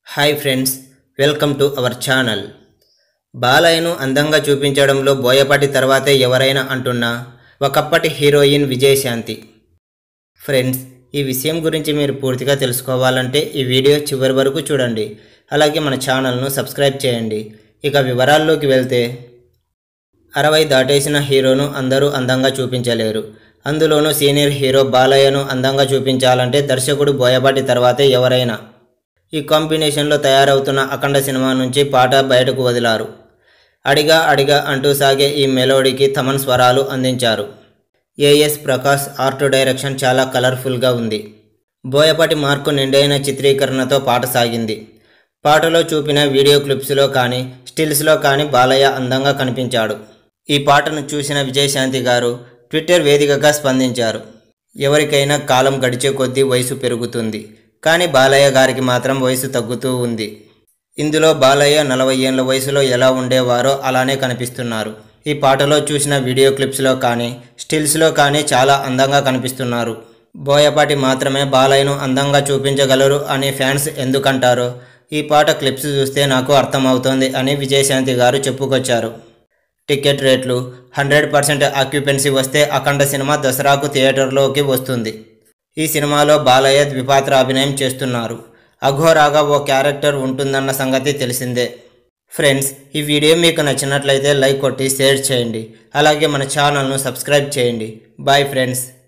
hi friends welcome to our channel బాలయ్యను అందంగా చూపించడంలో బోయపాటి తర్వాతే ఎవరైనా అంటున్నా ఒకప్పటి హీరోయిన్ విజయశాంతి ఫ్రెండ్స్ ఈ విషయం గురించి మీరు పూర్తిగా తెలుసుకోవాలంటే ఈ వీడియో చివరి వరకు చూడండి అలాగే మన ఛానల్ను సబ్స్క్రైబ్ చేయండి ఇక వివరాల్లోకి వెళ్తే అరవై దాటేసిన హీరోను అందరూ అందంగా చూపించలేరు అందులోనూ సీనియర్ హీరో బాలయ్యను అందంగా చూపించాలంటే దర్శకుడు బోయపాటి తర్వాతే ఎవరైనా ఈ కాంబినేషన్లో తయారవుతున్న అఖండ సినిమా నుంచి పాట బయటకు వదిలారు అడిగా అడిగా అంటూ సాగే ఈ మెలోడీకి తమన్ స్వరాలు అందించారు ఏఎస్ ప్రకాష్ ఆర్ట్ డైరెక్షన్ చాలా కలర్ఫుల్గా ఉంది బోయపాటి మార్కు నిండైన చిత్రీకరణతో పాట సాగింది పాటలో చూపిన వీడియో క్లిప్స్లో కానీ స్టిల్స్లో కానీ బాలయ్య అందంగా కనిపించాడు ఈ పాటను చూసిన విజయశాంతి గారు ట్విట్టర్ వేదికగా స్పందించారు ఎవరికైనా కాలం గడిచే కొద్దీ వయసు పెరుగుతుంది కానీ బాలయ్య గారికి మాత్రం వయసు తగ్గుతూ ఉంది ఇందులో బాలయ్య నలభై ఏళ్ళ వయసులో ఎలా ఉండేవారో అలానే కనిపిస్తున్నారు ఈ పాటలో చూసిన వీడియో క్లిప్స్లో కానీ స్టిల్స్లో కానీ చాలా అందంగా కనిపిస్తున్నారు బోయపాటి మాత్రమే బాలయ్యను అందంగా చూపించగలరు అని ఫ్యాన్స్ ఎందుకంటారో ఈ పాట క్లిప్స్ చూస్తే నాకు అర్థమవుతోంది అని విజయశాంతి గారు చెప్పుకొచ్చారు టికెట్ రేట్లు హండ్రెడ్ పర్సెంట్ ఆక్యుపెన్సీ వస్తే అఖండ సినిమా దసరాకు థియేటర్లోకి వస్తుంది ఈ సినిమాలో బాలయ్య ద్విపాత్ర అభినయం చేస్తున్నారు అఘోరాగా ఓ క్యారెక్టర్ ఉంటుందన్న సంగతి తెలిసిందే ఫ్రెండ్స్ ఈ వీడియో మీకు నచ్చినట్లయితే లైక్ కొట్టి షేర్ చేయండి అలాగే మన ఛానల్ను సబ్స్క్రైబ్ చేయండి బాయ్ ఫ్రెండ్స్